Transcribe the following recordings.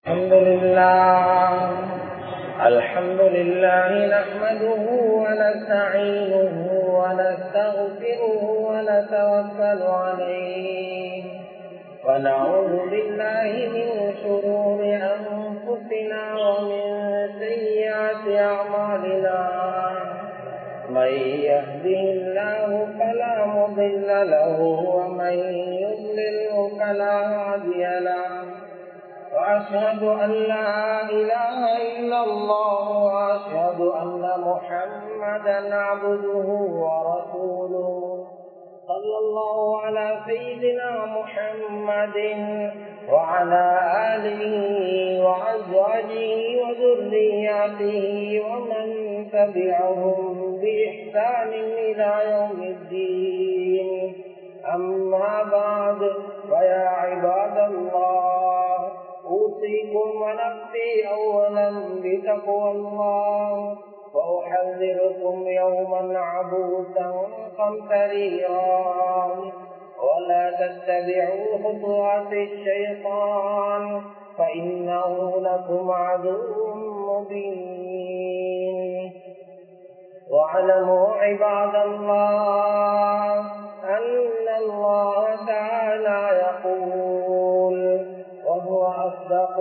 الحمد لله الحمد لله نحمده ونستعينه ونستغفره ونتوكل عليه ونعوذ بالله من شرور أنفسنا ومن سيئات أعمالنا من يهده الله فلا مضل له ومن يضلله فلا هادي له وأشهد أن لا إله إلا الله وأشهد أن محمدا عبده ورسوله صلى الله على سيدنا محمد وعلى آله وأزواجه وذرياته ومن تبعهم بإحسان إلى يوم الدين أما بعد فيا عباد الله أوصيكم ونفسي أولا بتقوى الله وأحذركم يوما عبوسا قمطريرا ولا تتبعوا خطوات الشيطان فإنه لكم عدو مبين واعلموا عباد الله أن الله تعالى يقول وهو أصدق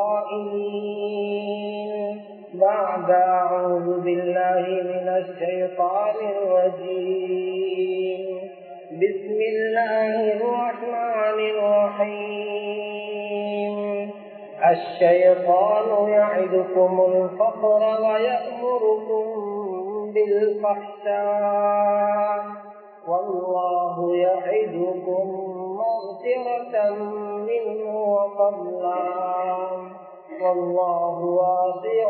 القائلين بعد أعوذ بالله من الشيطان الرجيم بسم الله الرحمن الرحيم الشيطان يعدكم الفقر ويأمركم بالفحشاء والله يعدكم مغفرة منه وفضلا والله واسع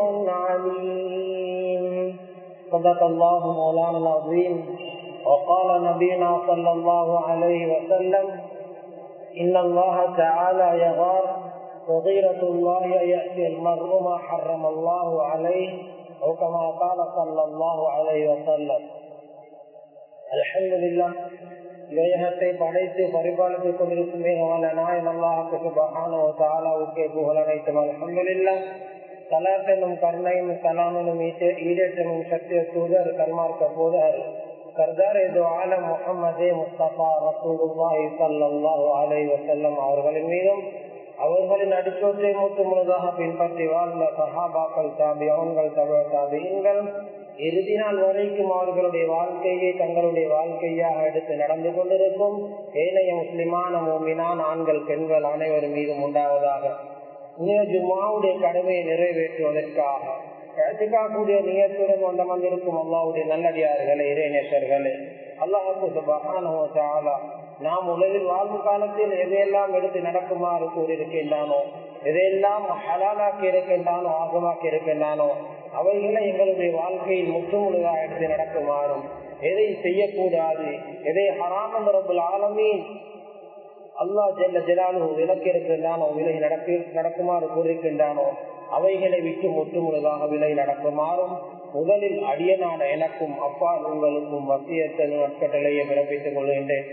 عليم صدق الله مولانا العظيم وقال نبينا صلى الله عليه وسلم إن الله تعالى يغار وغيرة الله يأتي المرء ما حرم الله عليه أو كما قال صلى الله عليه وسلم الحمد لله வேகத்தை படைத்து பரிபாலித்துக் கொண்டிருக்கும் மிகவான நாயன் அல்லாஹுக்கு சுபஹானோ தாலாவுக்கே புகழ் அனைத்தும் அலமதுல்லா சலாத் என்னும் கருணையும் கலாமனும் ஈடேற்றமும் சத்திய தூதர் கர்மார்க்க போதர் சர்தார் இது ஆலம் முகமதே முஸ்தபா ரசூலுல்லாஹி சல்லாஹூ அலை வசல்லம் அவர்களின் மீதும் அவர்களின் அடிச்சோற்றை மூத்து முழுதாக பின்பற்றி வாழ்ந்த சஹாபாக்கள் தாபியவன்கள் தகவல் தாபியங்கள் இறுதி நாள் வரைக்கும் அவர்களுடைய வாழ்க்கையை தங்களுடைய வாழ்க்கையாக எடுத்து நடந்து கொண்டிருக்கும் ஏனைய முஸ்லிமான மூமினான் ஆண்கள் பெண்கள் அனைவரும் மீதும் உண்டாவதாக ஜுமாவுடைய கடமையை நிறைவேற்றுவதற்காக கழிக்காக்கூடிய நியத்துடன் வந்தமர்ந்திருக்கும் அல்லாவுடைய நல்லடியார்களே இறைநேசர்களே அல்லாஹு சுபகான நாம் உலகில் வாழும் காலத்தில் எதையெல்லாம் எடுத்து நடக்குமாறு கூறியிருக்கின்றானோ எதையெல்லாம் ஹலாலாக்கி இருக்கின்றானோ ஆகமாக்கி இருக்கின்றானோ அவைகளை எங்களுடைய வாழ்க்கையில் முற்றுமுழுதாக எடுத்து நடக்குமாறும் எதை செய்யக்கூடாது எதை ஹராமந்தரபுல் ஆலமீ அல்லா ஜெல்ல ஜெலானு விலக்கி இருக்கின்றானோ விலை நடக்கு நடக்குமாறு கூறியிருக்கின்றானோ அவைகளை விட்டு முற்றுமுழுதாக விலை நடக்குமாறும் முதலில் அடியனான எனக்கும் அப்பா உங்களுக்கும் வசியத்தை நட்கட்டளையை பிறப்பித்துக் கொள்கின்றேன்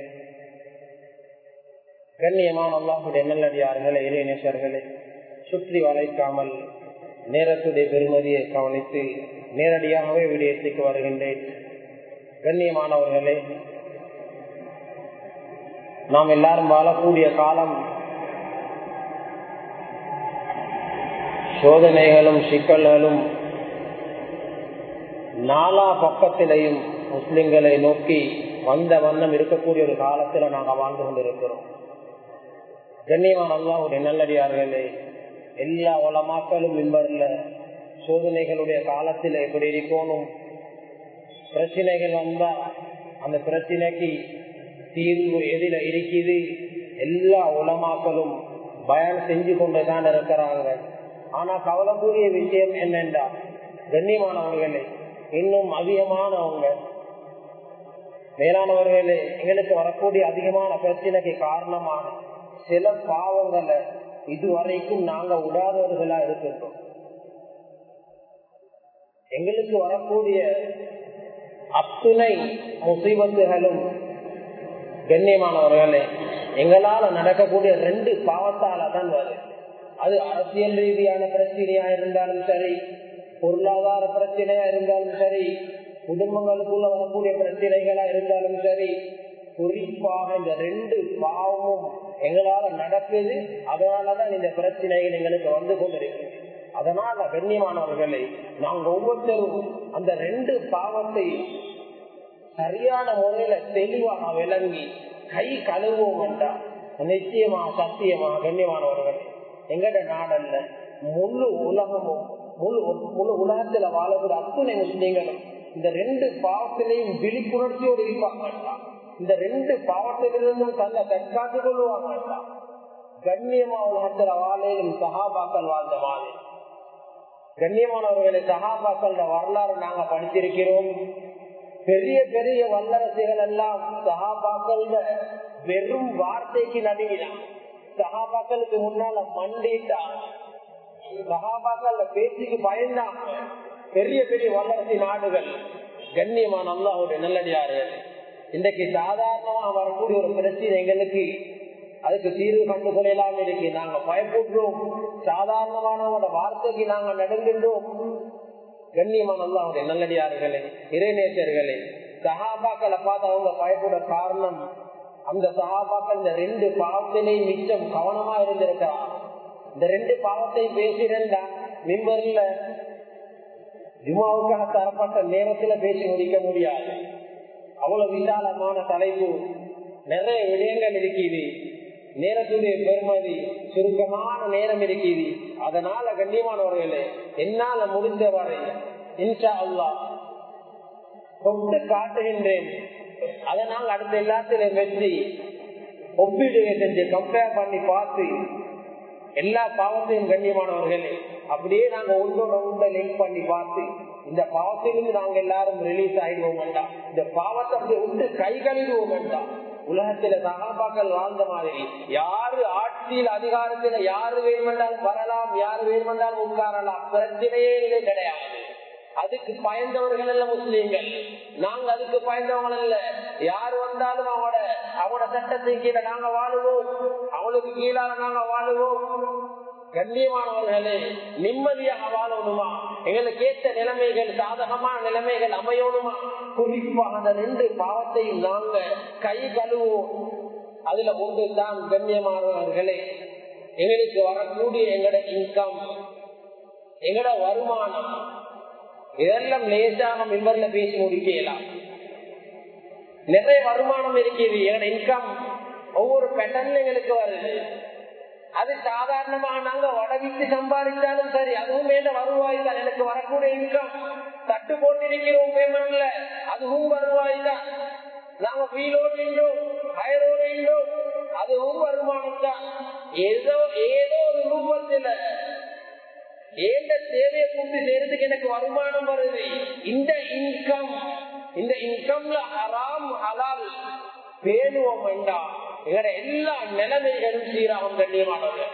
கண்ணியமான அல்லாஹுடைய நல்லடியார்களே இறைநேசர்களே சுற்றி வளைக்காமல் நேரத்துடைய பெருமதியை கவனித்து நேரடியாகவே விடயத்துக்கு வருகின்றேன் கண்ணியமானவர்களே நாம் எல்லாரும் வாழக்கூடிய காலம் சோதனைகளும் சிக்கல்களும் நாலா பக்கத்திலையும் முஸ்லிம்களை நோக்கி வந்த வண்ணம் இருக்கக்கூடிய ஒரு காலத்துல நாங்கள் வாழ்ந்து கொண்டிருக்கிறோம் கண்ணியமான அல்லாவுடைய நல்லடியார்களே எல்லா வளமாக்களும் மின்பர்ல சோதனைகளுடைய காலத்தில் எப்படி இருக்கணும் பிரச்சனைகள் வந்தா அந்த பிரச்சனைக்கு தீர்வு எதில இருக்குது எல்லா உலமாக்களும் பயன் செஞ்சு கொண்டுதான் இருக்கிறாங்க ஆனா கவலைக்கூடிய விஷயம் என்னென்றா கண்ணியமானவர்களே இன்னும் அதிகமானவங்க மேலானவர்களே எங்களுக்கு வரக்கூடிய அதிகமான பிரச்சனைக்கு காரணமான சில பாவங்களை இதுவரைக்கும் நாங்க உடாதவர்களா இருக்கின்றோம் எங்களுக்கு வரக்கூடிய அத்துணை முசீபத்துகளும் கண்ணியமானவர்களே எங்களால நடக்கக்கூடிய ரெண்டு பாவத்தால தான் வருது அது அரசியல் ரீதியான பிரச்சனையா இருந்தாலும் சரி பொருளாதார பிரச்சனையா இருந்தாலும் சரி குடும்பங்களுக்குள்ள வரக்கூடிய பிரச்சனைகளா இருந்தாலும் சரி குறிப்பாக இந்த ரெண்டு பாவமும் எங்களால நடக்குது அதனாலதான் இந்த பிரச்சனைகள் எங்களுக்கு வந்து கொண்டிருக்கு அதனால கண்ணியமானவர்களை நாங்க ஒவ்வொருத்தரும் அந்த ரெண்டு பாவத்தை சரியான முறையில தெளிவாக விளங்கி கை கழுவோம் என்றால் நிச்சயமா சத்தியமா கண்ணியமானவர்கள் எங்கட நாடல்ல முழு உலகமும் முழு முழு உலகத்துல வாழக்கூடிய அத்துணை முஸ்லீம்களும் இந்த ரெண்டு பாவத்திலையும் விழிப்புணர்ச்சியோடு இருப்பாங்க இந்த ரெண்டு பாவத்திலிருந்தும் தன்னை தற்காத்துக் கொள்வாங்க கண்ணியமா உலகத்துல வாழையிலும் சகாபாக்கள் வாழ்ந்த மாதிரி கண்ணியமானவர்களை சகாபாக்கள் வரலாறு நாங்க படித்திருக்கிறோம் பெரிய பெரிய வல்லரசுகள் எல்லாம் சகாபாக்கள் வெறும் வார்த்தைக்கு நடுங்கினான் சகாபாக்களுக்கு முன்னால மண்டிட்டான் சகாபாக்கள் பேச்சுக்கு பயந்தான் பெரிய பெரிய வல்லரசு நாடுகள் கண்ணியமான அல்லாவுடைய நல்லடியார்கள் இன்றைக்கு சாதாரணமா வரக்கூடிய ஒரு பிரச்சனை எங்களுக்கு அதுக்கு தீர்வு கண்டு கொள்ளலாம் இருக்கு நாங்க பயப்படுறோம் சாதாரணமானவங்களோட வார்த்தைக்கு நாங்க நடுங்கின்றோம் கண்ணியமான அல்லாவுடைய நல்லடியார்களே இறைநேசர்களே சகாபாக்களை பார்த்து அவங்க பயப்பட காரணம் அந்த சகாபாக்கள் இந்த ரெண்டு பாவத்திலையும் மிச்சம் கவனமா இருந்திருக்கிறார் இந்த ரெண்டு பாவத்தை பேசியிருந்தா மிம்பர்ல ஜுமாவுக்காக தரப்பட்ட நேரத்துல பேசி முடிக்க முடியாது அவ்வளவு விசாலமான தலைப்பு நிறைய விடயங்கள் இருக்குது நேரத்துடைய பெருமதி சுருக்கமான நேரம் இருக்குது அதனால கண்ணியமானவர்களே என்னால முடிந்த வரை இன்ஷா அல்லா கொண்டு காட்டுகின்றேன் அதை நாங்கள் அடுத்த எல்லாத்திலும் வெற்றி ஒப்பீடு செஞ்சு கம்பேர் பண்ணி பார்த்து எல்லா பாவத்தையும் கண்ணியமானவர்களே அப்படியே நாங்க ஒன்றோட ஒன்றை லிங்க் பண்ணி பார்த்து இந்த பாவத்திலிருந்து நாங்க எல்லாரும் ரிலீஸ் ஆயிடுவோம் வேண்டாம் இந்த பாவத்தை அப்படியே விட்டு கை கழுவுவோம் வேண்டாம் உலகத்துல சகாபாக்கள் வாழ்ந்த மாதிரி யாரு ஆட்சியில் அதிகாரத்துல யாரு வேணுமென்றாலும் வரலாம் யாரு வேணுமென்றாலும் உட்காரலாம் பிரச்சனையே இல்லை கிடையாது அதுக்கு பயந்தவர்கள் அல்ல முஸ்லீம்கள் நாங்க அதுக்கு பயந்தவங்க அல்ல யாரு வந்தாலும் அவனோட அவனோட சட்டத்தை கீழே நாங்க வாழுவோம் அவனுக்கு கீழாக நாங்க வாழுவோம் கண்ணியமானவர்களே நிம்மதியாக வாழணுமா எங்களுக்கு ஏற்ற நிலைமைகள் சாதகமான நிலைமைகள் அமையணுமா குறிப்பாக அந்த ரெண்டு பாவத்தையும் நாங்க கை கழுவோம் அதுல ஒன்று தான் கண்ணியமானவர்களே எங்களுக்கு வரக்கூடிய எங்கட இன்கம் எங்கட வருமானம் இதெல்லாம் லேசாக மிம்பர்ல பேசி முடிக்கலாம் நிறைய வருமானம் இருக்குது எங்கட இன்கம் ஒவ்வொரு பேட்டர்ன்ல எங்களுக்கு வருது அது சாதாரணமாக நாங்க வடவிட்டு சம்பாதிச்சாலும் சரி அதுவும் வேண்ட வருவாய் தான் எனக்கு வரக்கூடிய இன்கம் தட்டு போட்டிருக்கிறோம் பேமெண்ட்ல அதுவும் வருவாய் தான் நாங்க ஃபீலோடுன்றோம் ஹயரோடுன்றோம் அதுவும் வருமானம் தான் ஏதோ ஏதோ ஒரு ரூபத்துல ஏந்த தேவையை கொண்டு சேர்றதுக்கு எனக்கு வருமானம் வருது இந்த இன்கம் இந்த இன்கம்ல ஹராம் ஹலால் பேணுவோம் வேண்டாம் எங்கட எல்லா நிலைமைகளும் சீராகும் கண்ணியமானவர்கள்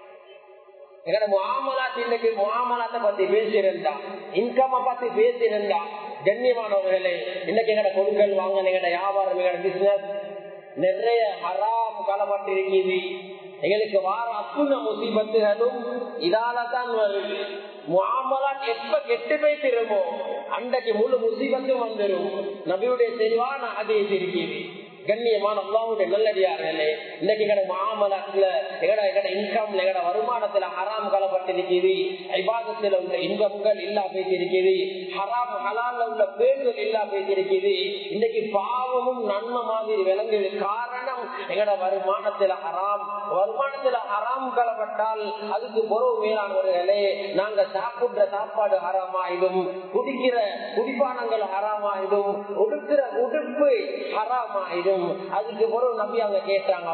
எங்கட முகாமலாத் இன்னைக்கு முகாமலாத்தை பத்தி பேசியிருந்தா இன்கம் பத்தி பேசியிருந்தா கண்ணியமானவர்களே இன்னைக்கு எங்கட கொடுக்கல் வாங்க எங்கட வியாபாரம் எங்கட பிசினஸ் நிறைய ஹராம் களப்பட்டிருக்குது எங்களுக்கு வார அத்துண முசிபத்துகளும் இதால தான் வருது முகாமலாத் எப்ப கெட்டு போய் திரும்போ அன்றைக்கு முழு முசிபத்தும் வந்துடும் நபியுடைய தெளிவான அதேஸ் இருக்குது கண்ணியமான அல்லாவுடைய நல்லடியார்களே இன்னைக்கு எங்கட மாமலத்துல எங்கட எங்கட இன்கம்ல எங்கட வருமானத்துல ஹராம் கலப்பட்டிருக்குது ஐபாதத்துல உள்ள இன்பங்கள் இல்லா பேசியிருக்குது ஹராம் ஹலால்ல உள்ள பேர்கள் இல்லா பேசியிருக்குது இன்னைக்கு பாவமும் நன்மை மாதிரி விளங்குது காரணம் எங்கட வருமானத்துல ஹராம் வருமானத்துல ஹராம் கலப்பட்டால் அதுக்கு பொறவு மேலானவர்களே நாங்க சாப்பிடுற சாப்பாடு ஹராமாயிடும் குடிக்கிற குடிப்பானங்கள் ஹராமாயிடும் உடுக்கிற உடுப்பு ஹராமாயிடும் அதுக்கு பொருள் நம்பி அவங்க கேட்டாங்க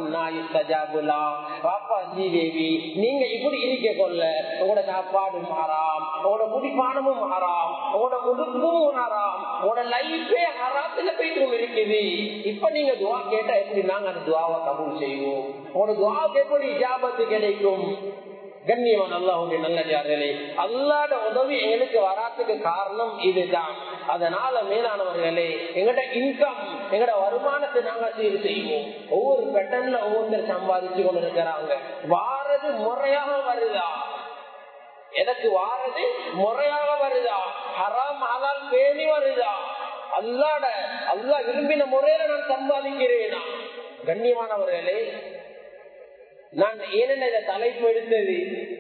பாப்பா ஸ்ரீதேவி நீங்க இப்படி இருக்க கொள்ள உங்களோட சாப்பாடும் ஹராம் உங்களோட குடிப்பானமும் ஹராம் உங்களோட உடுப்பும் ஹராம் உங்களோட லைஃபே ஹராத்துல போயிட்டு இருக்குது இப்ப நீங்க துவா கேட்டா எப்படி நாங்க அந்த துவாவை கபூல் செய்வோம் உங்களோட துவாவுக்கு எப்படி ஜாபத்து கிடைக்கும் கண்ணியமான அல்லாஹுடைய நல்லதார்களே அல்லாட உதவி எங்களுக்கு வராதுக்கு காரணம் இதுதான் அதனால மேலானவர்களே எங்கட இன்கம் எங்கட வருமானத்தை நாங்க சீர் செய்வோம் ஒவ்வொரு பெட்டன்ல ஒவ்வொருத்தர் சம்பாதிச்சு கொண்டு இருக்கிறாங்க வார வாரது முறையாக வருதா எனக்கு வாரது முறையாக வருதா ஹராம் ஹலால் பேணி வருதா அல்லாட அல்லா விரும்பின முறையில நான் சம்பாதிக்கிறேனா கண்ணியமானவர்களே நான் ஏனென்ன இதை தலைப்பு எடுத்தது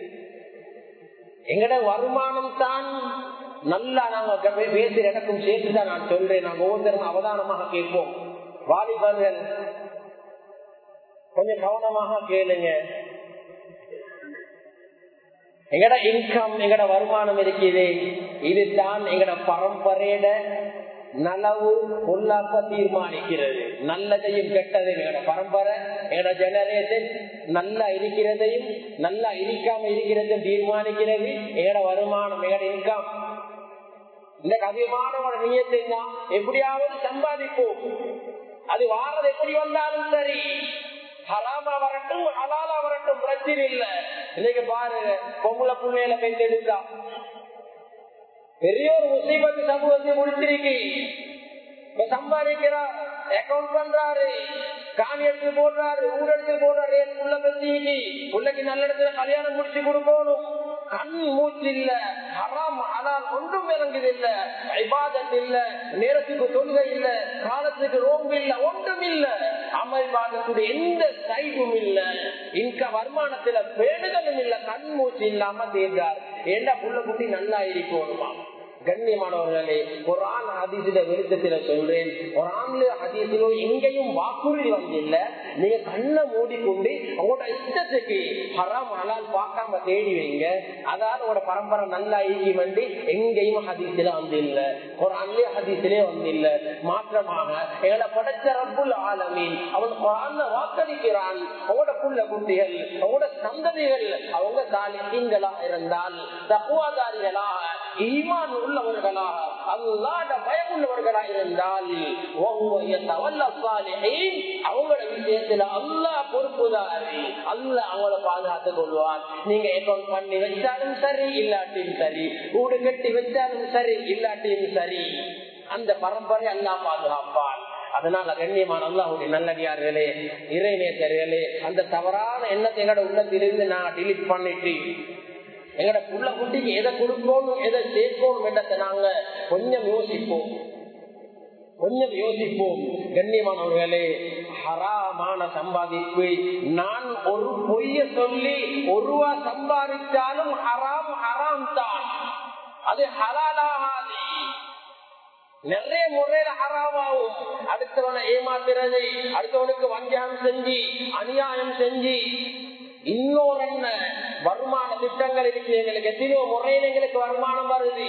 எங்கட வருமானம் தான் நல்லா நாங்க பேசுற எனக்கும் சேர்த்துதான் நான் சொல்றேன் நாங்க ஒவ்வொருத்தரும் அவதானமாக கேட்போம் வாலிபர்கள் கொஞ்சம் கவனமாக கேளுங்க எங்கட இன்கம் எங்கட வருமானம் இருக்குது இதுதான் எங்கட பரம்பரையிட நலவு பொல்லாப்ப தீர்மானிக்கிறது நல்லதையும் கெட்டதையும் எங்கட பரம்பரை எங்கட ஜெனரேஷன் நல்லா இருக்கிறதையும் நல்லா இருக்காம இருக்கிறதையும் தீர்மானிக்கிறது எங்கட வருமானம் எங்கட இன்கம் இந்த அதிகமானவட நீயத்தை எப்படியாவது சம்பாதிப்போம் அது வாரது எப்படி வந்தாலும் சரி ஹராமா வரட்டும் ஹலாலா வரட்டும் பிரச்சனை இல்ல இன்னைக்கு பாருங்க பொம்பளை பிள்ளையில பெற்றெடுத்தா பெரிய ஒரு முசீபத்து சமூகத்தை முடிச்சிருக்கு இப்ப சம்பாதிக்கிறார் அக்கௌண்ட் பண்றாரு காணி எடுத்து போடுறாரு ஊர் எடுத்து போடுறாரு என் புள்ள பெற்றிக்கு பிள்ளைக்கு நல்ல இடத்துல கல்யாணம் முடிச்சு கொடுக்கணும் கண் மூச்சு இல்ல ஹராம் ஹலால் ஒன்றும் விளங்குது இல்ல ஐபாதத் இல்ல நேரத்துக்கு தொழுகை இல்ல காலத்துக்கு ரோம்பு இல்ல ஒன்றும் இல்ல அமல் பாதத்துடைய எந்த சைடும் இல்ல இன்க வருமானத்துல பேணுதலும் இல்ல கண் மூச்சு இல்லாம தேர்ந்தார் ஏண்டா புள்ள குட்டி நல்லா இருக்கணுமா கண்ணியமானவர்களே ஒரு ஆண் அதிசில வெளிச்சத்தில சொல்றேன் ஒரு ஆண்ல அதிசிலும் எங்கேயும் வாக்குறுதி வந்து இல்ல நீங்க கண்ணை மூடிக்கொண்டு உங்களோட இஷ்டத்துக்கு ஹராம் ஹலால் பார்க்காம தேடி வைங்க அதாவது உங்களோட பரம்பரை நல்லா ஈகி வந்து எங்கேயும் ஹதீசில வந்து இல்ல ஒரு ஆண்லயே ஹதீசிலே வந்து இல்ல மாற்றமாக எங்களை படைச்ச ரப்புல் ஆலமீன் அவன் குரான்ல வாக்களிக்கிறான் உங்களோட புள்ள குட்டிகள் உங்களோட சந்ததிகள் அவங்க தாலிங்களா இருந்தால் தப்புவாதாரிகளாக ஈமான் உள்ளவர்களாக அல்லாட பயம் உள்ளவர்களாக இருந்தால் அவங்களோட விஷயத்துல அல்லா பொறுப்புதாரி அல்ல அவங்கள பாதுகாத்துக் கொள்வார் நீங்க அக்கௌண்ட் பண்ணி வச்சாலும் சரி இல்லாட்டியும் சரி வீடு கட்டி வச்சாலும் சரி இல்லாட்டியும் சரி அந்த பரம்பரை அல்லா பாதுகாப்பான் அதனால கண்ணியமான அல்லாஹுடைய நல்லடியார்களே இறைநேசர்களே அந்த தவறான எண்ணத்தை எங்களோட உள்ளத்திலிருந்து நான் டிலீட் பண்ணிட்டு எங்கட புள்ள குட்டிக்கு எதை கொடுக்கணும் எதை சேர்க்கணும் என்றதை நாங்க கொஞ்சம் யோசிப்போம் கொஞ்சம் யோசிப்போம் கண்ணியமானவர்களே ஹராமான சம்பாதிப்பு நான் ஒரு பொய்ய சொல்லி ஒரு ரூபா சம்பாதிச்சாலும் ஹராம் ஹராம் தான் அது ஹலாலாகாது நிறைய முறையில ஹராமாவும் அடுத்தவனை ஏமாத்துறது அடுத்தவனுக்கு வஞ்சகம் செஞ்சு அநியாயம் செஞ்சு இன்னொரு வருமான திட்டங்கள் இருக்கு எங்களுக்கு எத்தனையோ முறையில் எங்களுக்கு வருமானம் வருது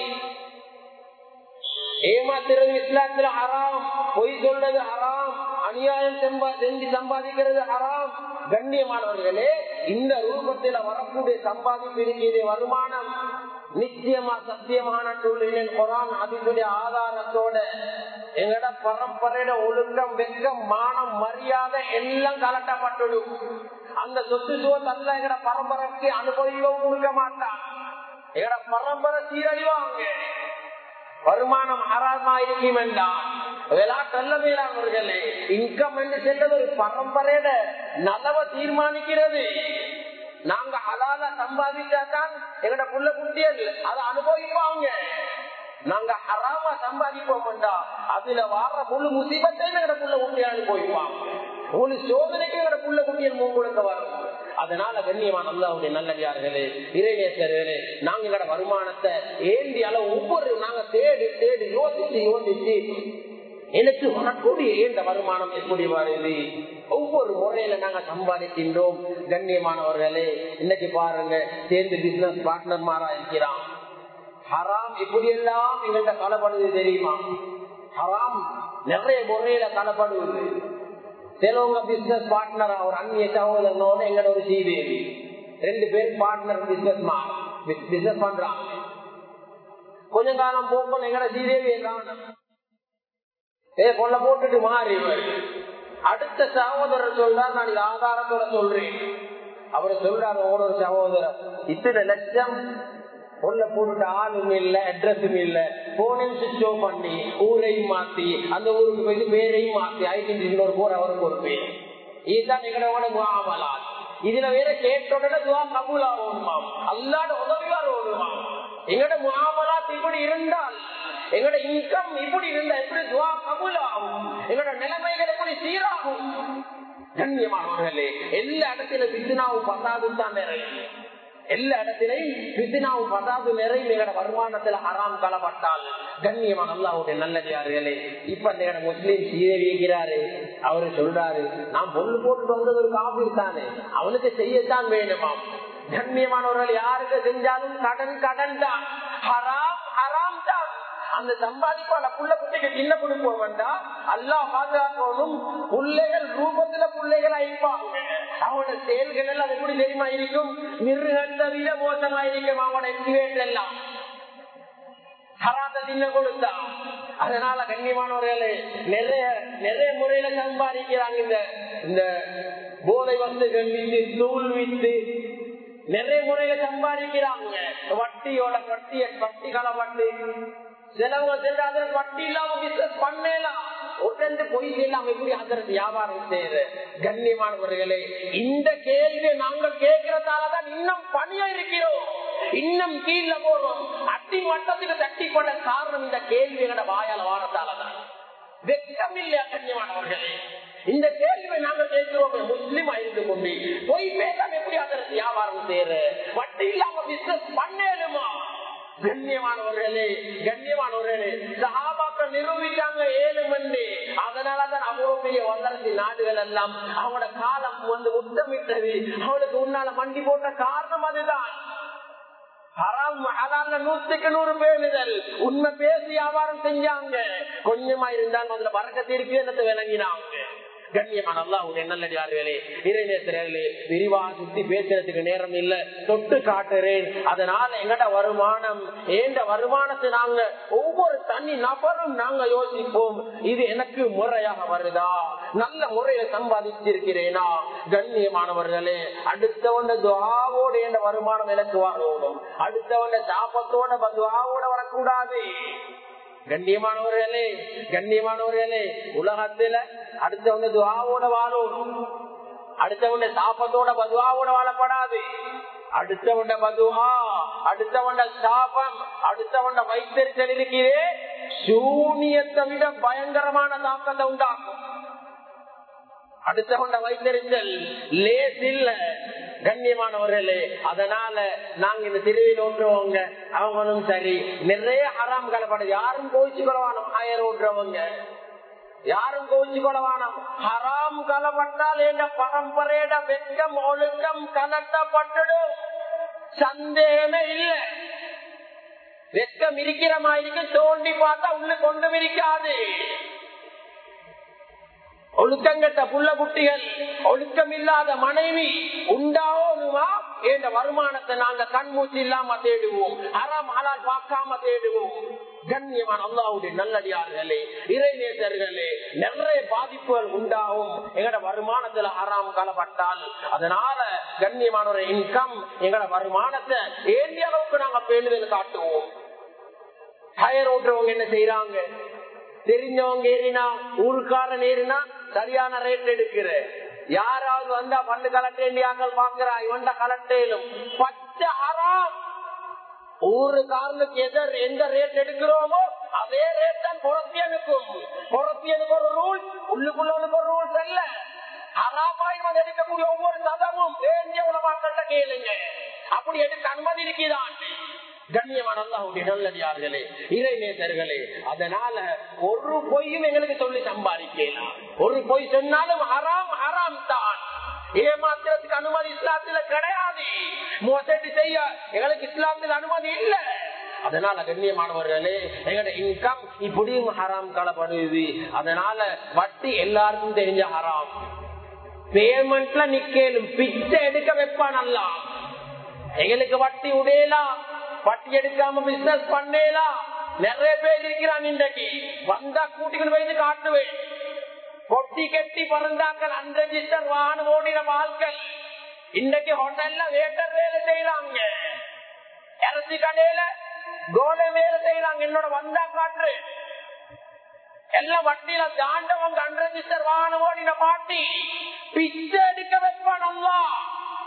ஏமாத்துறது இஸ்லாத்துல ஹராம் பொய் சொல்றது ஹராம் அநியாயம் செஞ்சு சம்பாதிக்கிறது ஹராம் கண்ணியமானவர்களே இந்த ரூபத்துல வரக்கூடிய சம்பாதிப்பு இருக்கிறது வருமானம் நிச்சயமா சத்தியமான சூழ்நிலை குரான் அதனுடைய ஆதாரத்தோட எங்கட பரம்பரையில ஒழுக்கம் வெக்கம் மானம் மரியாதை எல்லாம் கலட்டப்பட்டுடும் அந்த சொத்து சுவத்தல்ல எங்கட பரம்பரைக்கு அனுபவிக்கவும் கொடுக்க மாட்டான் எங்கட பரம்பரை சீரழிவாங்க வருமானம் அறாமா இருக்கும் என்றால் விளையாட்டல்ல மேலானவர்களே இன்கம் என்று சென்றது ஒரு பரம்பரையிட நலவை தீர்மானிக்கிறது நாங்க அதால சம்பாதிச்சாதான் எங்கட புள்ள குட்டியல் அதை அனுபவிப்பாங்க நாங்க ஹராமா சம்பாதிப்போம்டா அதுல வார முழு முசிபத்தை எங்கட புள்ள குட்டியை அனுபவிப்பாங்க முழு சோதனைக்கு எங்கட புள்ள குட்டியல் முன்கொடுக்க வரும் அதனால கண்ணியமான அல்லாவுடைய நல்லடியார்களே இறைநேசர்களே நாங்க எங்கட வருமானத்தை ஏந்தி அளவு ஒவ்வொரு நாங்க தேடி தேடி யோசிச்சு யோசிச்சு எனக்கு வரக்கூடிய இந்த வருமானம் எப்படி வருது ஒவ்வொரு முறையில நாங்க சம்பாதிக்கின்றோம் கண்ணியமானவர்களே இன்னைக்கு பாருங்க சேர்ந்து பிசினஸ் பார்ட்னர் மாறா இருக்கிறான் ஹராம் எப்படி எல்லாம் எங்கள்கிட்ட கலப்படுது தெரியுமா ஹராம் நிறைய முறையில கலப்படுவது சிலவங்க பிசினஸ் பார்ட்னர் ஒரு அந்நிய சகோதரனோட எங்கட ஒரு சீதேவி ரெண்டு பேர் பார்ட்னர் பிசினஸ் பிசினஸ் பண்றாங்க கொஞ்ச காலம் போக்கும் எங்கட சீதேவி காணும் ஏ கொள்ள போட்டுட்டு மாறி அடுத்த சகோதரர் சொல்றார் நான் இது ஆதாரத்தோட சொல்றேன் அவர் சொல்றாரு ஒரு சகோதரர் இத்தனை லட்சம் உள்ள போட்டுட்டு ஆளும் இல்ல அட்ரஸும் இல்ல போனையும் சுவிச் ஆஃப் பண்ணி ஊரையும் மாத்தி அந்த ஊருக்கு போயிட்டு பேரையும் மாத்தி ஐடென்டி ஒரு போர் அவருக்கு ஒரு பேர் இதுதான் எங்களோட முகாமலா இதுல வேற கேட்டோட துவா கபூல் ஆகணுமா அல்லாட உதவி வரணுமா எங்கட முகாமலா இப்படி இருந்தால் எங்கட இன்கம் இப்படி இருந்தா எப்படி துவா கபூல் ஆகும் எங்கட நிலைமைகள் எப்படி சீராகும் கண்ணியமானவர்களே எல்லா இடத்துல பித்னாவும் பசாதும் தான் நிறைய எல்லா இடத்திலையும் பித்னாவும் பசாது நிறைய எங்கட வருமானத்துல ஹராம் கலப்பட்டால் கண்ணியமான அல்லாவுடைய நல்லடியார்களே இப்ப எங்கட முஸ்லீம் சீரழிக்கிறாரு அவரு சொல்றாரு நான் பொண்ணு போட்டு வந்தது ஒரு காபீர் தானே அவனுக்கு செய்யத்தான் வேணுமாம் கண்ணியமானவர்கள் யாருக்கு செஞ்சாலும் கடன் கடன் தான் ஹராம் ஹராம் தான் அந்த சம்பாதிப்பான புள்ள குட்டிக்கு சின்ன கொடுப்போம் வேண்டாம் அல்லா பாதுகாக்கணும் பிள்ளைகள் ரூபத்துல பிள்ளைகள் ஆயிருப்பாங்க அவனோட செயல்கள் எல்லாம் அது எப்படி தெரியுமா இருக்கும் மிருகத்தை விட மோசமா இருக்கும் அவனோட எக்டிவேட் எல்லாம் ஹராத்த தின்ன கொடுத்தா அதனால கண்ணியமானவர்களே நிறைய நிறைய முறையில சம்பாதிக்கிறாங்க இந்த இந்த போதை வஸ்துகள் வித்து தூள் வித்து நிறைய முறையில சம்பாதிக்கிறாங்க வட்டியோட வட்டிய வட்டி கால வட்டி சிலவங்க சென்றாத வட்டி இல்லாம பிசினஸ் பண்ணலாம் ஒன்று பொய் இல்லாம எப்படி அதற்கு வியாபாரம் செய்யுது கண்ணியமானவர்களே இந்த கேள்வியை நாங்கள் கேட்கறதாலதான் இன்னும் பணியா இருக்கிறோம் இன்னும் கீழே போறோம் அட்டி மட்டத்துக்கு தட்டி கொண்ட காரணம் இந்த கேள்விகளோட வாயால வாரத்தாலதான் வெக்கம் இல்லையா கண்ணியமானவர்களே இந்த கேள்வியை நாங்கள் கேட்கிறோம் முஸ்லீம் இருந்து கொண்டு பொய் பேசாம எப்படி அதற்கு வியாபாரம் செய்யற வட்டி இல்லாம பிசினஸ் பண்ணேனுமா கண்ணியமானவர்களே கண்ணியமானவர்களே சகாபாக்கள் நிரூபித்தாங்க ஏழு மணி அதனாலதான் அவ்வளவு பெரிய வல்லரசு நாடுகள் எல்லாம் அவங்களோட காலம் வந்து உத்தமிட்டது அவளுக்கு உன்னால மண்டி போட்ட காரணம் அதுதான் நூத்துக்கு நூறு பேருதல் உண்மை பேசி வியாபாரம் செஞ்சாங்க கொஞ்சமா இருந்தாலும் அதுல பறக்க இருக்கு என்னத்தை விளங்கினாங்க கண்ணியமான அல்லாவுடைய நல்லடியார்களே இறைநேசர்களே விரிவா சுத்தி பேசுறதுக்கு நேரம் இல்ல தொட்டு காட்டுறேன் அதனால எங்கட வருமானம் ஏண்ட வருமானத்தை நாங்க ஒவ்வொரு தனி நபரும் நாங்க யோசிப்போம் இது எனக்கு முறையாக வருதா நல்ல முறையில சம்பாதிச்சிருக்கிறேனா கண்ணியமானவர்களே அடுத்தவண்ட துவாவோட என்ற வருமானம் எனக்கு வரணும் அடுத்தவண்ட சாப்பத்தோட துவாவோட வரக்கூடாது கண்ணியமானவர்களே கண்ணியமானவர்களே உலகத்துல அடுத்தவங்க துவாவோட வாழும் அடுத்தவங்க சாப்பத்தோட பதுவாவோட வாழப்படாது அடுத்தவண்ட பதுவா அடுத்தவண்ட சாபம் அடுத்தவண்ட வைத்தறிச்சல் இருக்கிறே சூனியத்தை விட பயங்கரமான தாக்கத்தை உண்டாக்கும் அடுத்தவண்ட வைத்தறிச்சல் லேஸ் இல்ல கண்ணியமானவர்களே அதனால நாங்க இந்த திருவியில் ஓட்டுறவங்க அவங்களும் சரி நிறைய ஹராம் கலப்பட யாரும் கோவிச்சு கொள்ளவானோம் ஆயர் ஓட்டுறவங்க யாரும் கோவிச்சு கொள்ளவானோம் ஹராம் கலப்பட்டால் என்ற பரம்பரையிட வெட்கம் ஒழுக்கம் கலட்டப்பட்டுடும் சந்தேகமே இல்லை வெட்கம் இருக்கிற மாதிரி தோண்டி பார்த்தா உள்ள கொண்டு இருக்காது ஒழுக்கங்கட்ட புள்ள குட்டிகள் ஒழுக்கம் இல்லாத மனைவி உண்டாவோனுமா என்ற வருமானத்தை நாங்க கண்மூச்சு இல்லாம தேடுவோம் அறம் ஹலால் பார்க்காம தேடுவோம் கண்ணியமான அல்லாவுடைய நல்லடியார்களே இறைநேசர்களே நிறைய பாதிப்புகள் உண்டாகும் எங்கட வருமானத்துல ஆறாம் கலப்பட்டால் அதனால கண்ணியமான ஒரு இன்கம் எங்கட வருமானத்தை ஏந்திய அளவுக்கு நாங்க பேணுதல் காட்டுவோம் டயர் ஓட்டுறவங்க என்ன செய்யறாங்க தெரிஞ்சவங்க ஏறினா ஊருக்காரன் ஏறினா சரியான ரேட் எடுக்கிற யாராவது வந்தா பண்டு கலட்டேண்டியாக்கள் பாக்குறா இவன்ட கலட்டேலும் பச்சை அறாம் ஊரு காரனுக்கு எதர் எந்த ரேட் எடுக்கிறோமோ அதே ரேட் தான் புறத்தியனுக்கும் புறத்தியனுக்கு ஒரு ரூல் உள்ளுக்குள்ளவனுக்கு ஒரு ரூல்ஸ் அல்ல அறாமாயிரம் எடுக்கக்கூடிய ஒவ்வொரு சதமும் வேண்டிய உலமாக்கள்கிட்ட கேளுங்க அப்படி எடுக்க அனுமதி இருக்குதான் கண்ணியமான அல்லாஹுடைய நல்லடியார்களே இறை நேசர்களே அதனால ஒரு பொய்யும் எங்களுக்கு சொல்லி சம்பாதிக்கலாம் ஒரு பொய் சொன்னாலும் ஹராம் ஹராம் தான் ஏமாத்திரத்துக்கு அனுமதி இஸ்லாத்துல கிடையாது மோசடி செய்ய எங்களுக்கு இஸ்லாத்தில் அனுமதி இல்லை அதனால கண்ணியமானவர்களே எங்கட இன்கம் இப்படியும் ஹராம் கலப்படுது அதனால வட்டி எல்லாருக்கும் தெரிஞ்ச ஹராம் பேமெண்ட்ல நிக்கலும் பிச்சை எடுக்க வைப்பான் அல்ல எங்களுக்கு வட்டி உடையலாம் வட்டி எடுக்காம பிசினஸ் பண்ணலாம் நிறைய பேர் இருக்கிறான் இன்றைக்கு வந்தா கூட்டிகள் வைத்து காட்டுவேன் கொட்டி கெட்டி பறந்தாக்கள் அன்ரெஜிஸ்டர் வாகனம் ஓடின வாழ்க்கை இன்னைக்கு ஹோட்டல்ல வேட்டர் வேலை செய்யறாங்க இறச்சி கடையில கோலை வேலை செய்யறாங்க என்னோட வந்தா காட்டு எல்லாம் வட்டியில தாண்டவங்க அன்ரெஜிஸ்டர் வாகனம் ஓடின பாட்டி பிச்சை எடுக்க வைப்பான் அல்லா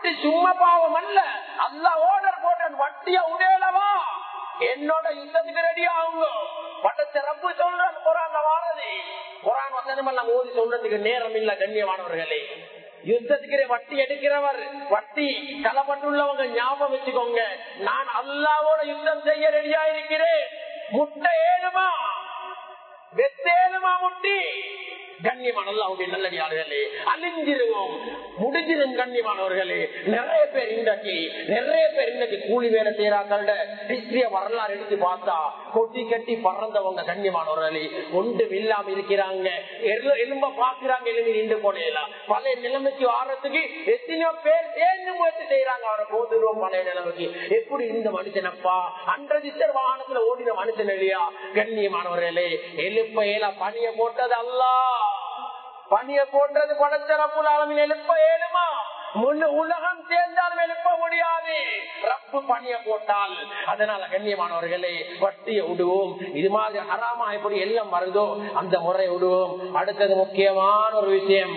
வட்டி சும்மா பாவம் அல்ல அல்ல ஓர்டர் போட்ட வட்டிய உடையலவா என்னோட யுத்தத்துக்கு ரெடி ஆகுங்க பட்டத்தை ரப்பு சொல்றேன் குரான் வாரதி குரான் வசனம் எல்லாம் ஓதி சொல்றதுக்கு நேரம் இல்ல கண்ணியமானவர்களே யுத்தத்துக்கு வட்டி எடுக்கிறவர் வட்டி களப்பட்டுள்ளவங்க ஞாபகம் வச்சுக்கோங்க நான் அல்லாவோட யுத்தம் செய்ய ரெடியா இருக்கிறேன் முட்டை ஏழுமா வெத்தேலுமா முட்டி கண்ணியமானவர்கள் நல்லடியார்களே அழிஞ்சிருவோம் முடிஞ்சிரும் கண்ணியமானவர்களே நிறைய பேர் இன்றைக்கு நிறைய பேர் இன்றைக்கு கூலி வேலை செய்யறாங்கள ஹிஸ்டரிய வரலாறு எடுத்து பார்த்தா கொட்டி கட்டி பறந்தவங்க கண்ணியமானவர்களே ஒன்றும் இல்லாம இருக்கிறாங்க எலு- எலும்ப பாக்குறாங்க எலும்பி நின்று போனேலாம் பழைய நிலைமைக்கு வாரத்துக்கு எத்தனையோ பேர் சேர்ந்து முயற்சி செய்யறாங்க அவரை போதுருவோம் பழைய நிலைமைக்கு எப்படி இந்த மனுஷனப்பா அன்றதிச்சர் வாகனத்துல ஓடின மனுஷன் இல்லையா கண்ணியமானவர்களே எழுப்ப ஏலா பணிய போட்டது அல்லா பணிய போட்டது படைச்சரப்புல அளவில் எழுப்ப ஏழுமா முழு உலகம் சேர்ந்தாலும் எழுப்ப முடியாது ரப்பு பணிய போட்டால் அதனால கண்ணியமானவர்களே வட்டியை விடுவோம் இது மாதிரி ஹராமா எப்படி எல்லாம் வருதோ அந்த முறை விடுவோம் அடுத்தது முக்கியமான ஒரு விஷயம்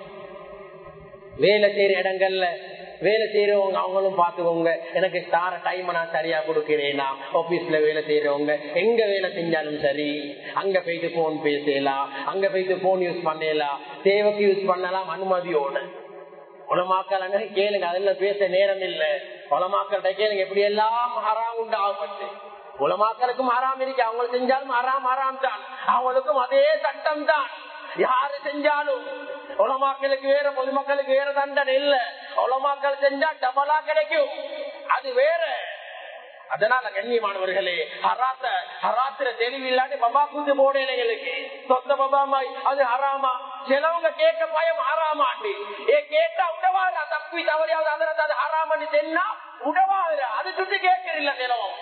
வேலை செய்யற இடங்கள்ல வேலை செய்யறவங்க அவங்களும் பாத்துக்கோங்க எனக்கு தார டைம் நான் சரியா கொடுக்கிறேனா ஆபீஸ்ல வேலை செய்யறவங்க எங்க வேலை செஞ்சாலும் சரி அங்க போயிட்டு போன் பேசலாம் அங்க போயிட்டு போன் யூஸ் பண்ணலாம் தேவைக்கு யூஸ் பண்ணலாம் அனுமதியோட உலமாக்கள் அங்க கேளுங்க அதெல்லாம் பேச நேரம் இல்ல உலமாக்கள்கிட்ட கேளுங்க எப்படி எல்லாம் ஹராம் உண்டு ஆகப்பட்டு உலமாக்களுக்கும் ஹராம் இருக்கு அவங்க செஞ்சாலும் ஹராம் ஹராம் தான் அவங்களுக்கும் அதே சட்டம் தான் யாரு செஞ்சாலும் உலமாக்களுக்கு வேற பொதுமக்களுக்கு வேற தண்டனை இல்ல உலமாக்கள் செஞ்சா டபலா கிடைக்கும் அது வேற அதனால கண்ணியமானவர்களே ஹராத்த ஹராத்திர தெளிவில்லாட்டி பபா கூத்து போடலைங்களுக்கு சொத்த பபாமாய் அது ஹராமா சிலவங்க கேட்க பயம் ஹராமாண்டி ஏ கேட்டா உடவாதா தப்பி தவறியாவது அதில் அது ஹராமன்னு தென்னா உடவாதுரா அது சுட்டு கேட்கறில்ல சிலவங்க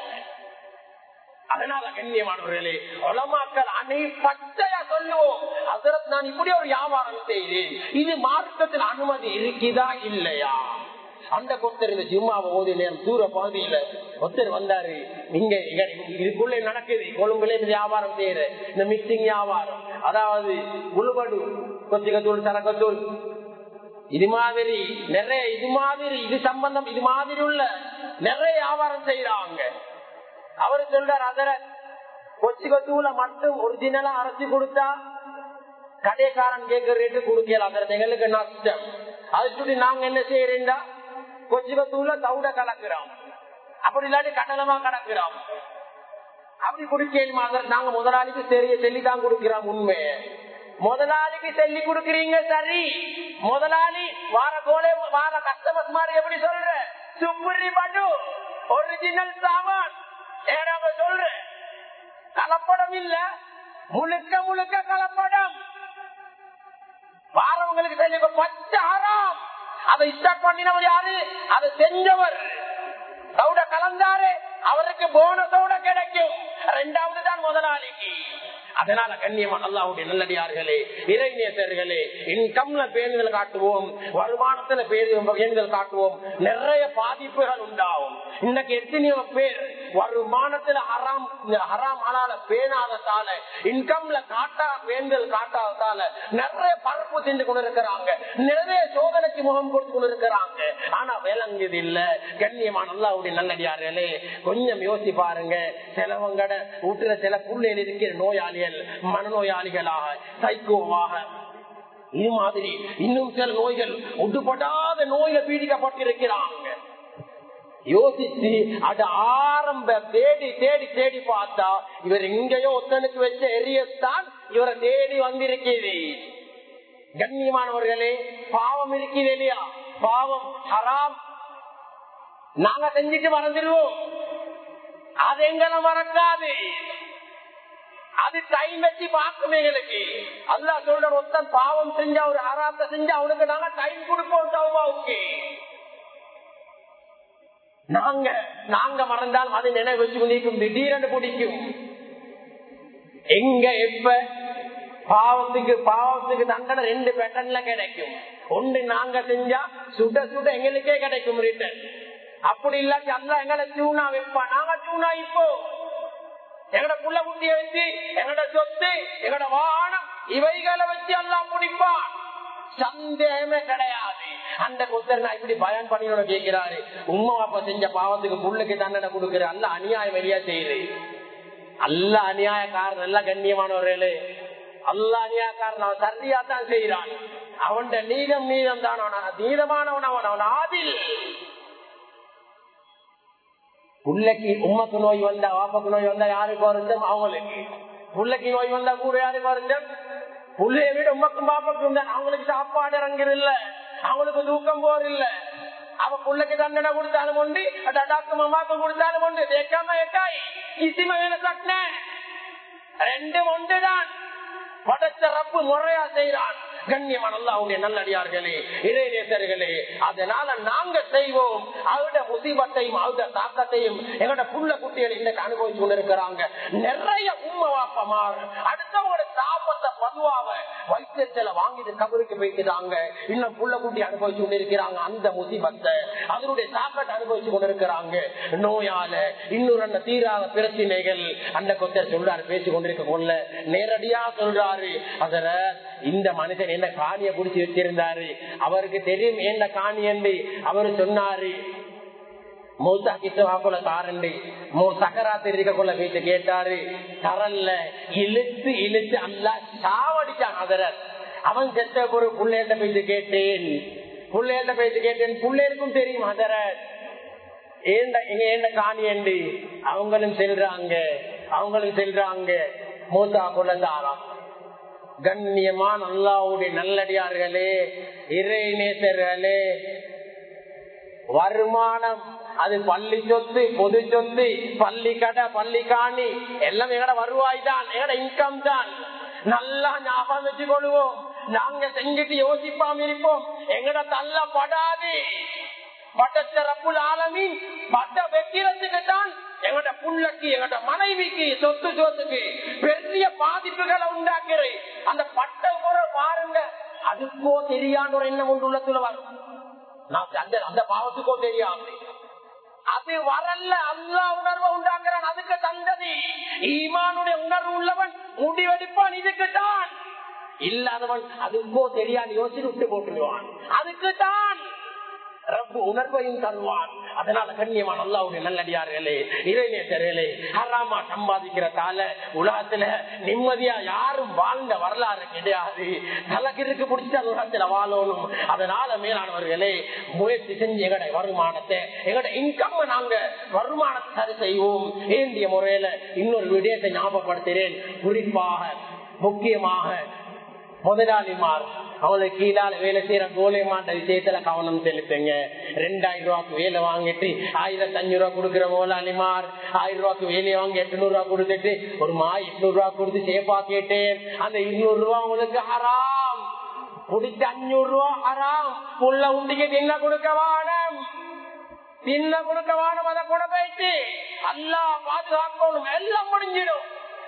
அதனால கண்ணியமானவர்களே உலமாக்கள் அனை பச்சையா சொல்லுவோம் அதற்கு நான் இப்படி ஒரு வியாபாரம் செய்தேன் இது மார்க்கத்தில் அனுமதி இருக்குதா இல்லையா அந்த கொத்தர் இந்த ஜிம்மாவை ஓதி நேரம் தூர பகுதியில ஒருத்தர் வந்தாரு இங்க இங்க இதுக்குள்ள நடக்குது கொழும்புல இந்த வியாபாரம் செய்யற இந்த மிக்சிங் வியாபாரம் அதாவது உழுவடு கொத்திகத்தூள் சரக்கத்தூள் இது மாதிரி நிறைய இது மாதிரி இது சம்பந்தம் இது மாதிரி உள்ள நிறைய வியாபாரம் செய்யறாங்க அவரு சொல்றார் அதர கொச்சி கொத்தூல மட்டும் ஒரிஜினலா அரைச்சி கொடுத்தா கடைக்காரன் கேட்கிற ரேட்டு கொடுக்கல அதர எங்களுக்கு நஷ்டம் அது சொல்லி நாங்க என்ன செய்யறேன்டா கொச்சி கொத்தூல தவுட கலக்குறோம் அப்படி இல்லாட்டி கடலமா கலக்குறோம் அப்படி குடிக்கலுமா அதர் நாங்க முதலாளிக்கு தெரிய சொல்லி தான் கொடுக்கிறோம் உண்மை முதலாளிக்கு சொல்லி கொடுக்கறீங்க சரி முதலாளி வார கோலே வார கஸ்டமர்ஸ் மாதிரி எப்படி சொல்ற சுப்புரி படு ஒரிஜினல் சாமான் ஏடாம சொல்றேன் கலப்படம் இல்ல முழுக்க முழுக்க கலப்படம் வாரவங்களுக்கு தெரிஞ்ச பச்சை ஆறாம் அதை ஸ்டார்ட் பண்ணினவர் யாரு அதை செஞ்சவர் சவுட கலந்தாரு அவருக்கு போனஸோட கிடைக்கும் ரெண்டாவது தான் முதலாளிக்கு அதனால கண்ணியமான அல்லாவுடைய நல்லடியார்களே இறைநேசர்களே இன்கம்ல பேணுதல் காட்டுவோம் வருமானத்துல பேணுதல் காட்டுவோம் நிறைய பாதிப்புகள் உண்டாகும் இன்னைக்கு எத்தனையோ பேர் வருமானத்துல ஹராம் ஹராம் ஆளால பேணாததால இன்கம்ல காட்டா பேணுதல் காட்டாததால நிறைய பரப்பு செஞ்சு கொண்டு இருக்கிறாங்க நிறைய சோதனைக்கு முகம் கொடுத்து கொண்டு இருக்கிறாங்க ஆனா விளங்குது இல்ல கண்ணியமான அல்லாவுடைய நல்லடியார்களே கொஞ்சம் யோசி பாருங்க சிலவங்கட வீட்டுல சில புள்ளையில் இருக்கிற நோயாளிகள் மனநோயாளிகளாக சைக்கோவாக இது மாதிரி இன்னும் சில நோய்கள் ஒட்டுப்படாத நோயில பீடிக்கப்பட்டிருக்கிறாங்க யோசிச்சு அது ஆரம்ப தேடி தேடி தேடி பார்த்தா இவர் எங்கேயோ ஒத்தனுக்கு வச்ச எரியத்தான் இவரை தேடி வந்திருக்கிறது கண்ணியமானவர்களே பாவம் இருக்குது இல்லையா பாவம் ஹராம் நாங்க செஞ்சுட்டு மறந்துடுவோம் அது எங்களை மறக்காது அது டைம் வச்சு பார்க்கும் எங்களுக்கு அல்லா சொல்ற ஒருத்தன் பாவம் செஞ்சா ஒரு ஹராத்த செஞ்சா அவனுக்கு நாங்க டைம் கொடுப்போம் தௌபாவுக்கு நாங்க நாங்க மறந்தாலும் அதை நினைவு வச்சு கொண்டிருக்கும் திடீரென்று பிடிக்கும் எங்க எப்ப பாவத்துக்கு பாவத்துக்கு தண்டனை ரெண்டு பேட்டர்ன்ல கிடைக்கும் ஒன்று நாங்க செஞ்சா சுட சுட எங்களுக்கே கிடைக்கும் ரிட்டர்ன் அப்படி இல்லாட்டி அல்ல எங்களை சூனா வைப்பா நாங்க சூனா இப்போ எங்கட புள்ள குட்டிய வச்சு எங்கட சொத்து எங்கட வாகனம் இவைகளை வச்சு எல்லாம் முடிப்பான் சந்தேகமே கிடையாது அந்த கொத்தர் நான் இப்படி பயன் பண்ணியோட கேட்கிறாரு உம்மா அப்பா செஞ்ச பாவத்துக்கு புள்ளைக்கு தண்டனை கொடுக்கிற அல்ல அநியாயம் வெளியா செய்யுது அல்ல அநியாயக்காரன் நல்ல கண்ணியமானவர்களே அல்ல அநியாயக்காரன் அவன் சரியா தான் செய்யறான் அவன் நீதம் நீதம் தான் அவன் நீதமானவன் அவன் அவன் ஆதில் புள்ளைக்கு உம்மக்கு நோய் வந்தா வாப்பக்கு நோய் வந்தா யாருக்கு வருந்தம் அவங்களுக்கு புள்ளைக்கு நோய் வந்தா கூட யாருக்கு வருந்தம் புள்ளைய விட உமக்கும் பாப்பாக்கும் தான் அவங்களுக்கு சாப்பாடு இறங்குறது இல்ல அவங்களுக்கு தூக்கம் போற இல்ல அவ புள்ளைக்கு தண்டனை கொடுத்தாலும் உண்டு டாக்டர் மாமாக்கு கொடுத்தாலும் உண்டு தேக்காம ஏக்காய் இசிம வேலை சட்ன ரெண்டும் ஒன்றுதான் படைச்ச ரப்பு முறையா செய்யறான் கண்ணியமான அல்லாவுடைய நல்லடியார்களே இறைநேசர்களே அதனால நாங்க செய்வோம் அவருடைய முசிபத்தையும் அவருடைய தாக்கத்தையும் எங்களோட புள்ள குட்டிகள் இன்னைக்கு அனுபவிச்சு கொண்டிருக்கிறாங்க நிறைய உண்மை வாப்பமார் அடுத்தவங்களோட சாப்பத்தை பதுவாக வைத்தியத்துல வாங்கிட்டு கபருக்கு போய்க்கிறாங்க இன்னும் புள்ள குட்டி அனுபவிச்சு கொண்டிருக்கிறாங்க அந்த முசிபத்தை அதனுடைய தாக்கத்தை அனுபவிச்சு கொண்டிருக்கிறாங்க நோயால இன்னொரு அந்த தீராத பிரச்சனைகள் அந்த கொத்தர் சொல்றாரு பேசி கொண்டிருக்க கொள்ள நேரடியா சொல்றாரு அதர இந்த மனுஷன் என்ன காணிய புடிச்சு வச்சிருந்தாரு அவருக்கு தெரியும் என்ன காணி என்று அவரு சொன்னாரு மூத்தா கிட்டவாக்குள்ள தாரண்டி மூ சக்கராத்து இருக்கக்குள்ள வீட்டு கேட்டாரு தரல்ல இழுத்து இழுத்து அல்ல சாவடிச்சான் அதரர் அவன் செத்த ஒரு புள்ளையிட்ட போயிட்டு கேட்டேன் புள்ளையிட்ட போயிட்டு கேட்டேன் புள்ளைகளுக்கும் தெரியும் அதரர் ஏண்ட எங்க ஏண்ட காணி என்று அவங்களும் செல்றாங்க அவங்களும் செல்றாங்க மூத்தா குழந்தாராம் கண்ணியமான அல்லாவுடைய நல்லடியார்களே இறை நேசர்களே வருமானம் அது பள்ளி சொத்து பொது சொத்து பள்ளி கடை பள்ளி காணி எல்லாம் எங்கட வருவாய் தான் எங்கட இன்கம் தான் நல்லா ஞாபகம் வச்சு கொள்வோம் நாங்க செஞ்சுட்டு யோசிப்பாம இருப்போம் எங்கட தள்ளப்படாது பட்டத்த ரப்புல் ஆலமின் பட்ட வைக்கிறதுக்கு தான் எங்கட புள்ளக்கு எங்கட மனைவிக்கு சொத்து சொத்துக்கு பெரிய பாதிப்புகளை உண்டாக்குறது அந்த பட்ட பொருள் பாருங்க அதுக்கோ தெரியாத ஒரு எண்ணம் ஒன்று உள்ளத்துல வரும் நான் அந்த அந்த பாவத்துக்கோ தெரியாது அது வரல அல்லா உணர்வை உண்டாக்குறான் அதுக்கு தந்ததி ஈமானுடைய உணர்வு உள்ளவன் முடிவெடுப்பான் இதுக்கு தான் இல்லாதவன் அதுக்கோ தெரியாது யோசிச்சு விட்டு போட்டுருவான் அதுக்கு தான் ரப்பு உணர்வையும் தருவான் அதனால கண்ணியமான அல்லாவுடைய நல்லடியார்களே இறைநேசர்களே ஹராமா சம்பாதிக்கிறதால உலகத்துல நிம்மதியா யாரும் வாழ்ந்த வரலாறு கிடையாது தலக்கிற்கு பிடிச்ச உலகத்துல வாழணும் அதனால மேலானவர்களே முயற்சி செஞ்சு எங்கட வருமானத்தை எங்கட இன்கம் நாங்க வருமானத்தை சரி செய்வோம் வேண்டிய முறையில இன்னொரு விடயத்தை ஞாபகப்படுத்துகிறேன் குறிப்பாக முக்கியமாக முதலாளிமார் அவங்களுக்கு கீழால வேலை செய்யற கோலியமாட்ட விஷயத்துல கவனம் செலுத்துங்க ரெண்டாயிரம் ரூபாய்க்கு வேலை வாங்கிட்டு ஆயிரத்தி அஞ்சூறு ரூபாய் கொடுக்குற முதலாளிமார் ஆயிரம் ரூபாய்க்கு வேலையை வாங்கி எட்நூறு ரூபாய் கொடுத்துட்டு ஒரு மாய் எட்நூறு ரூபாய் கொடுத்து சேஃபா கேட்டேன் அந்த இருநூறு ரூபாய் உங்களுக்கு ஹராம் குடிச்சு அஞ்சூறு ரூபாய் ஹராம் புள்ள உண்டிக்கு தின்ன கொடுக்க வானம் தின்ன கொடுக்க வானம் அதை கூட போயிட்டு அல்லா பாதுகாக்கணும் எல்லாம் முடிஞ்சிடும்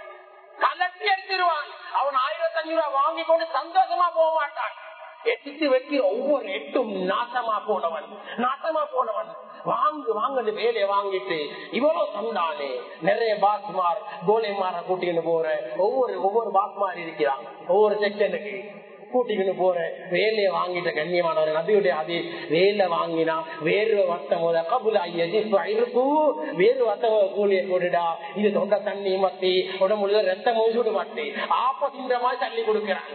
கலட்டி எடுத்துருவான் அவன் ஆயிரத்தி அஞ்சு ரூபாய் வாங்கி கொண்டு சந்தோஷமா போக மாட்டான் எட்டு வைக்கிற ஒவ்வொரு எட்டும் நாசமா போனவன் நாசமா போனவன் வாங்கு வாங்கன்னு வேலையை வாங்கிட்டு இவ்வளவு தந்தானே நிறைய பாஸ்மார் கோலைமார கூட்டின்னு போற ஒவ்வொரு ஒவ்வொரு பாஸ்மார் இருக்கிறான் ஒவ்வொரு செக்ஷனுக்கு கூட்டிக்கிட்டு போற வேலையை வாங்கிட்ட கண்ணியமானவர் நபியுடைய அது வேலை வாங்கினா வேறு வட்டம் கபுல ஐயப்பு வேறு வட்டம் கூலியை போடுடா இது தொண்ட தண்ணி மத்தி உடம்புல ரத்தம் மூசுடு மத்தி ஆப்பசின்ற மாதிரி தள்ளி கொடுக்கிறான்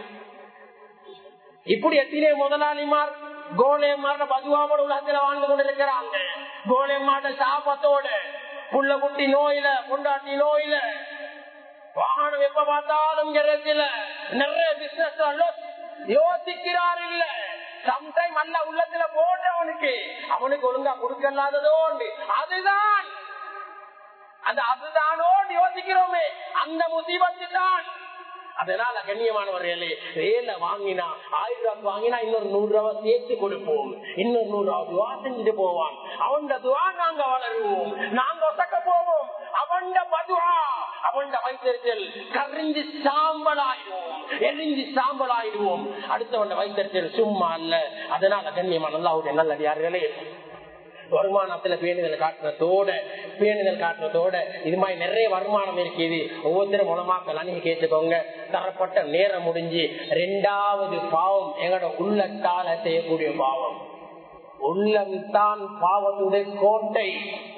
இப்படி எத்தனை முதலாளிமார் கோலேமார பதுவாவோட உலகத்துல வாழ்ந்து கொண்டிருக்கிறாங்க கோலேமாட்ட சாபத்தோட புள்ள குட்டி நோயில கொண்டாட்டி நோயில வாகனம் எப்ப பார்த்தாலும் கிடைக்கல நிறைய பிசினஸ் யோசிக்கிறார் இல்ல சம்டைம் அல்ல உள்ளத்துல போடுறவனுக்கு அவனுக்கு ஒழுங்கா கொடுக்கலாததோ அதுதான் அந்த அதுதானோ யோசிக்கிறோமே அந்த முசீபத்து தான் அதனால கண்ணியமானவர்களே வேலை வாங்கினா ஆயிரம் ரூபாய்க்கு வாங்கினா இன்னொரு நூறு ரூபாய் சேர்த்து கொடுப்போம் இன்னொரு நூறு ரூபாய் துவா செஞ்சுட்டு போவான் அவன் துவா நாங்க வளருவோம் நாங்க ஒசக்க போவோம் அவன் பதுவா அவன் வைத்தறிச்சல் கரிஞ்சு சாம்பலாயிடுவோம் எரிஞ்சு சாம்பலாயிடுவோம் அடுத்தவன் வைத்தறிச்சல் சும்மா அல்ல அதனால கண்ணியமான நல்லா நல்லடியார்களே வருமானத்துல பேணுதல் காட்டுறதோட பேணுதல் காட்டுறதோட இது மாதிரி நிறைய வருமானம் இருக்குது ஒவ்வொருத்தரும் மூலமாக்கள் நீங்க கேட்டுக்கோங்க தரப்பட்ட நேரம் முடிஞ்சு ரெண்டாவது பாவம் எங்களோட உள்ளத்தால செய்யக்கூடிய பாவம் உள்ளம்தான் பாவத்துடைய கோட்டை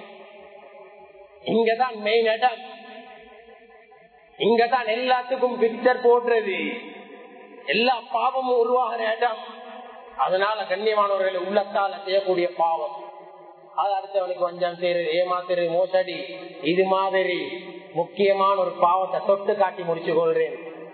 இங்கதான் மெயின் இடம் இங்கதான் எல்லாத்துக்கும் பிக்சர் போடுறது எல்லா பாவமும் உருவாகிற இடம் அதனால கண்ணியமானவர்களை உள்ளத்தால செய்யக்கூடிய பாவம் அது அடுத்தவனுக்கு வஞ்சம் செய்யறது ஏமாத்துறது மோசடி இது மாதிரி முக்கியமான ஒரு பாவத்தை தொட்டு காட்டி முடிச்சு கொள்றேன்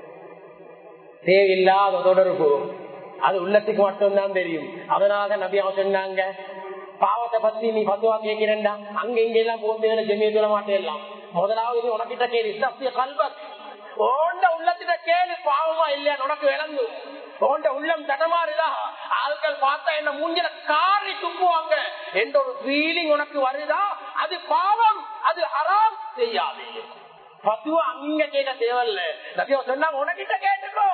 தேவையில்லாத தொடர்பு அது உள்ளத்துக்கு மட்டும்தான் தெரியும் அதனால நபி அவன் சொன்னாங்க பாவத்தை பத்தி நீ பத்துவா கேட்கிறேன்டா அங்க இங்க எல்லாம் போந்து ஜெமிய சொல்ல மாட்டேன் முதலாவது உனக்கிட்ட கேள்வி சத்திய கல்வத் ஓண்ட உள்ளத்திட்ட கேள்வி பாவமா இல்லையா உனக்கு விளங்கும் ஓண்ட உள்ளம் தடமாறுதா ஆட்கள் பார்த்தா என்ன மூஞ்சில காரி துப்புவாங்க என்ற ஒரு ஃபீலிங் உனக்கு வருதா அது பாவம் அது ஹராம் செய்யாது பத்துவா அங்க கேட்க தேவையில்ல நபியா சொன்னாங்க உனக்கிட்ட கேட்டுக்கோ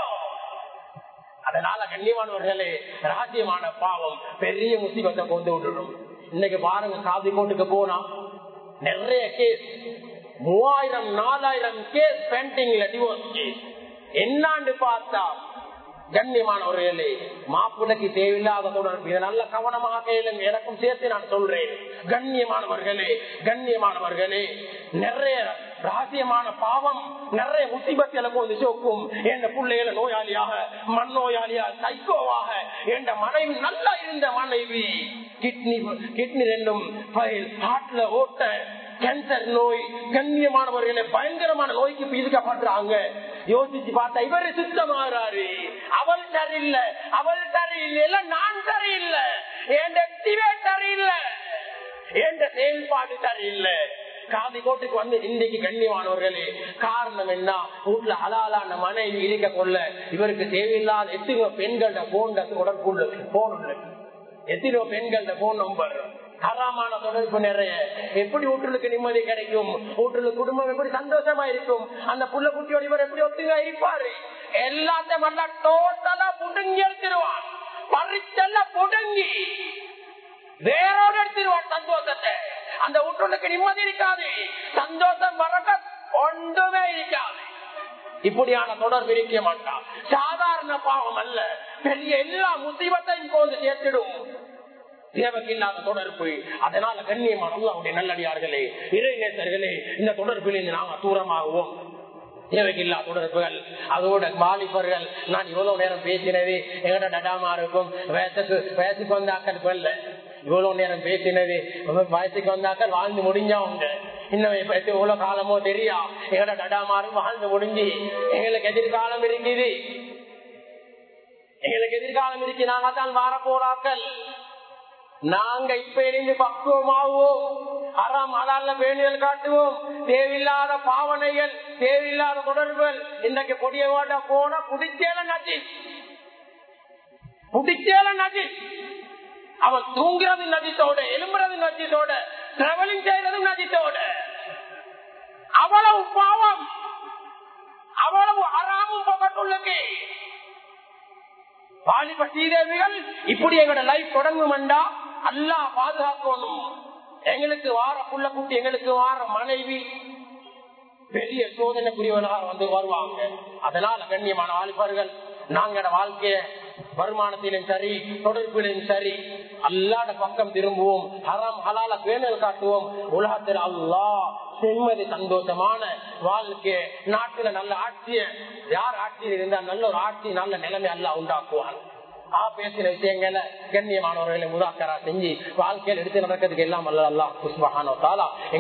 அதனால கண்ணியமானவர்களே ராஜ்யமான பாவம் பெரிய முசிபத்தை கொண்டு விட்டுடும் இன்னைக்கு பாருங்க காதி கோட்டுக்கு போனா நிறைய கேஸ் மூவாயிரம் நாலாயிரம் கேஸ் பெண்டிங்ல டிவோர்ஸ் கேஸ் என்னாண்டு பார்த்தா கண்ணியமானவர்களே மாப்பிளைக்கு தேவையில்லாத தொடர்பு இதை நல்ல கவனமாக கேளுங்க எனக்கும் சேர்த்து நான் சொல்றேன் கண்ணியமானவர்களே கண்ணியமானவர்களே நிறைய ரகசியமான பாவம் நிறைய முசிபத்தில் கொண்டு சோக்கும் என் பிள்ளைகளை நோயாளியாக மண் நோயாளியாக சைக்கோவாக என் மனைவி நல்லா இருந்த மனைவி கிட்னி கிட்னி ரெண்டும் ஹார்ட்ல ஓட்ட கேன்சர் நோய் கண்ணியமானவர்களே பயங்கரமான நோய்க்கு பீதிக்கப்படுறாங்க யோசிச்சு பார்த்தா இவரு சுத்தமாறாரு அவள் சரியில்லை அவள் சரியில்லை நான் சரியில்லை என் சரியில்லை என் செயல்பாடு சரியில்லை காதி கோட்டுக்கு வந்து இன்றைக்கு கண்ணியமானவர்களே காரணம் என்ன வீட்டுல அலாலான மனைவி இருக்க கொள்ள இவருக்கு தேவையில்லாத எத்தனையோ பெண்கள்ட போன் உடற்குள்ள போன் எத்தனையோ பெண்கள்ட போன் நம்பர் தரமான தொடர்பு நிறைய எப்படி வீட்டுக்கு நிம்மதி கிடைக்கும் வீட்டுல குடும்பம் எப்படி சந்தோஷமா இருக்கும் அந்த புள்ள குட்டியோட இவர் எப்படி ஒத்துங்க இருப்பாரு எல்லாத்தையும் நல்லா டோட்டலா புடுங்கி எடுத்துருவான் பறிச்செல்லாம் புடுங்கி வேறோடு எடுத்துருவான் சந்தோஷத்தை அந்த வீட்டுக்கு நிம்மதி இருக்காது சந்தோஷம் வரக்க ஒன்றுமே இருக்காது இப்படியான தொடர்பு இருக்க மாட்டான் சாதாரண பாவம் அல்ல பெரிய எல்லா முசீபத்தையும் கொண்டு சேர்த்திடும் தேவைக்கில்லாத தொடர்பு அதனால கண்ணியமான அல்லாவுடைய நல்லடியார்களே இறைநேசர்களே இந்த தொடர்பிலிருந்து நாங்க தூரமாகுவோம் தேவைக்கில்லா தொடர்புகள் அதோட வாலிபர்கள் நான் இவ்வளவு நேரம் பேசினது எங்கட டடாமா இருக்கும் வயசுக்கு வயசுக்கு வந்தாக்கள் கொல்ல இவ்வளவு நேரம் பேசினது வயசுக்கு வந்தாக்கள் வாழ்ந்து முடிஞ்சவங்க இன்னும் எவ்வளவு காலமோ தெரியா எங்கட டடாமாரும் வாழ்ந்து முடிஞ்சு எங்களுக்கு எதிர்காலம் இருக்குது எங்களுக்கு எதிர்காலம் இருக்கு நாங்க தான் வார போறாக்கள் நாங்க இப்ப இருந்து பக்குவமாவோம் அறம் அலால பேணியல் காட்டுவோம் தேவையில்லாத பாவனைகள் தேவையில்லாத தொடர்புகள் இன்றைக்கு பொடிய வாட்ட போனா குடிச்சேல நச்சு குடிச்சேல நச்சு அவன் தூங்குறது நதித்தோட எலும்புறது நதித்தோட டிராவலிங் செய்யறது நதித்தோட அவ்வளவு பாவம் அவ்வளவு அறாமும் பக்கத்துள்ளக்கு வாலிப ஸ்ரீதேவிகள் இப்படி எங்களோட லைஃப் தொடங்குமெண்டா அல்லா பாதுகாக்கணும் எங்களுக்கு வார புள்ள குட்டி எங்களுக்கு வார மனைவி பெரிய சோதனைக்குரியவர்களாக வந்து வருவாங்க அதனால கண்ணியமான வாலிபர்கள் நாங்களோட வாழ்க்கைய வருமானத்திலும் சரி தொடர்பிலும் சரி அல்லாட பக்கம் திரும்புவோம் ஹராம் ஹலால பேணல் காட்டுவோம் உலகத்தில் அல்லா நிம்மதி சந்தோஷமான வாழ்க்கை நாட்டுல நல்ல ஆட்சிய யார் ஆட்சியில் இருந்தா நல்ல ஒரு ஆட்சி நல்ல நிலைமை அல்லா உண்டாக்குவான் ஆ பேசின விஷயங்களை கண்ணியமானவர்களை முதாக்கரா செஞ்சு வாழ்க்கையில் எடுத்து நடக்கிறதுக்கு எல்லாம் அல்ல அல்லா புஷ்பஹானோ தாலா